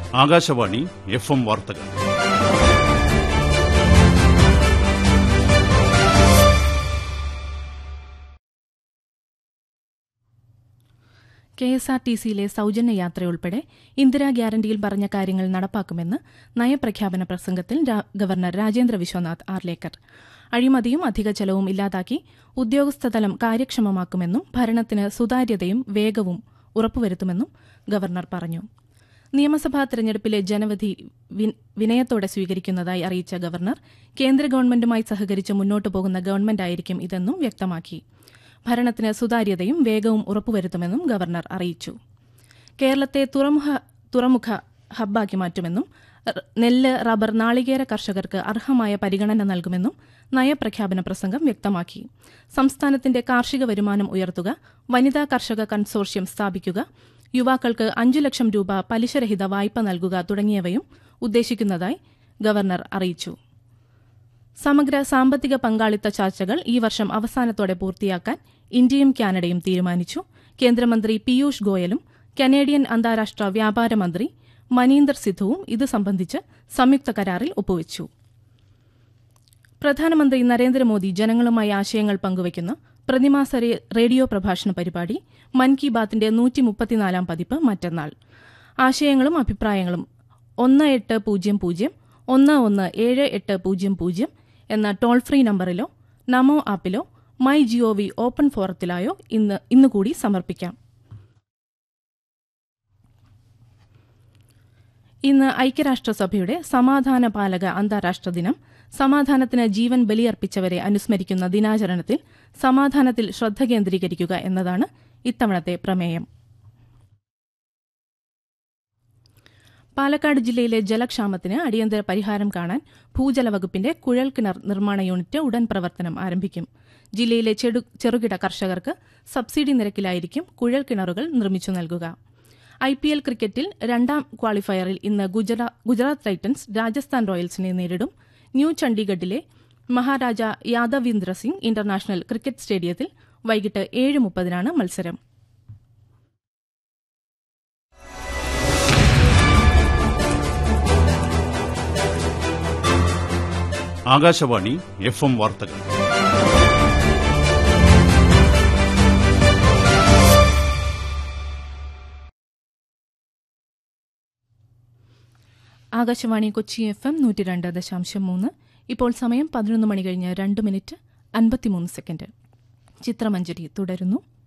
Akashvani F M വാർത്തകൾ K S R T സിയിലെ സൌജന്യ യാത്രയുൾപ്പെടെ ഇന്ദിരാ ഗ്യാരണ്ടിയിൽ പറഞ്ഞ കാര്യങ്ങൾ നടപ്പാക്കുമെന്ന് നയപ്രഖ്യാപന പ്രസംഗത്തിൽ രാ- ഗവർണർ രാജേന്ദ്ര വിശ്വനാഥ് ആർലേക്കർ അഴിമതിയും അധിക ചെലവും ഇല്ലാതാക്കി ഉദ്യോഗസ്ഥതലം കാര്യക്ഷമമാക്കുമെന്നും ഭരണത്തിന് സുതാര്യതയും വേഗവും ഉറപ്പുവരുത്തുമെന്നും ഗവർണർ പറഞ്ഞു നിയമസഭാ തെരഞ്ഞെടുപ്പിലെ ജനവിധി വിൻ- വിനയത്തോടെ സ്വീകരിക്കുന്നതായി അറിയിച്ച ഗവർണർ കേന്ദ്ര ഗവൺമെന്റുമായി സഹകരിച്ച് മുന്നോട്ടു പോകുന്ന ഗവൺമെന്റായിരിക്കും ഇതെന്നും വ്യക്തമാക്കി ഭരണത്തിന് സുതാര്യതയും വേഗവും ഉറപ്പുവരുത്തുമെന്നും ഗവർണർ അറിയിച്ചു കേരളത്തെ തുറമുഖ തുറമുഖ ഹബ്ബാക്കി മാറ്റുമെന്നും റ് നെല്ല് റബ്ബർ നാളികേര കർഷകർക്ക് അർഹമായ പരിഗണന നൽകുമെന്നും നയപ്രഖ്യാപന പ്രസംഗം വ്യക്തമാക്കി സംസ്ഥാനത്തിന്റെ കാർഷിക വരുമാനം ഉയർത്തുക വനിതാ കർഷക കൺസോർഷ്യം സ്ഥാപിക്കുക യുവാക്കൾക്ക് അഞ്ചു ലക്ഷം രൂപ പലിശരഹിത വായ്പ നൽകുക തുടങ്ങിയവയും ഉദ്ദേശിക്കുന്നതായി ഗവർണർ അറിയിച്ചു സമഗ്ര സാമ്പത്തിക പങ്കാളിത്ത ചർച്ചകൾ ഈ വർഷം അവസാനത്തോടെ പൂർത്തിയാക്കാൻ ഇന്ത്യയും കാനഡയും തീരുമാനിച്ചു കേന്ദ്രമന്ത്രി പീയൂഷ് ഗോയലും കനേഡിയൻ അന്താരാഷ്ട്ര വ്യാപാര മന്ത്രി മനീന്ദർ സിദ്ധുവും ഇത് സംബന്ധിച്ച് സംയുക്ത കരാറിൽ ഒപ്പുവച്ചു പ്രധാനമന്ത്രി നരേന്ദ്രമോദി ജനങ്ങളുമായി ആശയങ്ങൾ പങ്കുവയ്ക്കുന്ന പ്രതിമാസ റേ- റേഡിയോ പ്രഭാഷണ പരിപാടി മൻ കി ബാത്തിന്റെ നൂറ്റി മുപ്പത്തിനാലാം പതിപ്പ് മറ്റന്നാൾ ആശയങ്ങളും അഭിപ്രായങ്ങളും ഒന്ന് എട്ട് പൂജ്യം പൂജ്യം ഒന്ന് ഒന്ന് ഏഴ് എട്ട് പൂജ്യം പൂജ്യം എന്ന ടോൾ ഫ്രീ നമ്പറിലോ നമോ ആപ്പിലോ മൈ ജിഒവി ഓപ്പൺ ഫോറത്തിലായോ ഇന്ന് ഇന്നുകൂടി സമർപ്പിക്കാം ഇന്ന് ഐക്യരാഷ്ട്രസഭയുടെ സമാധാന പാലക അന്താരാഷ്ട്ര ദിനം സമാധാനത്തിന് ജീവൻ ബലിയർപ്പിച്ചവരെ അനുസ്മരിക്കുന്ന ദിനാചരണത്തിൽ സമാധാനത്തിൽ ശ്രദ്ധ കേന്ദ്രീകരിക്കുക എന്നതാണ് ഇത്തവണത്തെ പ്രമേയം പാലക്കാട് ജില്ലയിലെ ജലക്ഷാമത്തിന് അടിയന്തര പരിഹാരം കാണാൻ ഭൂജല വകുപ്പിന്റെ കുഴൽക്കിണർ നിർമ്മാണ യൂണിറ്റ് ഉടൻ പ്രവർത്തനം ആരംഭിക്കും ജില്ലയിലെ ചെടു- ചെറുകിട കർഷകർക്ക് സബ്സിഡി നിരക്കിലായിരിക്കും കുഴൽക്കിണറുകൾ നിർമ്മിച്ചു നൽകുക ഐ പി എൽ ക്രിക്കറ്റിൽ രണ്ടാം ക്വാളിഫയറിൽ ഇന്ന് ഗുജറാ- ഗുജറാത്ത് ടൈറ്റൻസ് രാജസ്ഥാൻ റോയൽസിനെ നേരിടും ന്യൂ ചണ്ഡീഗഡിലെ മഹാരാജ യാദവീന്ദ്ര സിംഗ് ഇന്റർനാഷണൽ ക്രിക്കറ്റ് സ്റ്റേഡിയത്തിൽ വൈകിട്ട് ഏഴ് മുപ്പതിനാണ് മത്സരം ആകാശവാണി എഫ് എം വാർത്തകൾ ആകാശവാണി കൊച്ചി എഫ് എം നൂറ്റി രണ്ട് ദശാംശം മൂന്ന് ഇപ്പോൾ സമയം പതിനൊന്ന് മണി കഴിഞ്ഞ് രണ്ട് മിനിറ്റ് അൻപത്തിമൂന്ന് സെക്കൻഡ് ചിത്രമഞ്ജരി തുടരുന്നു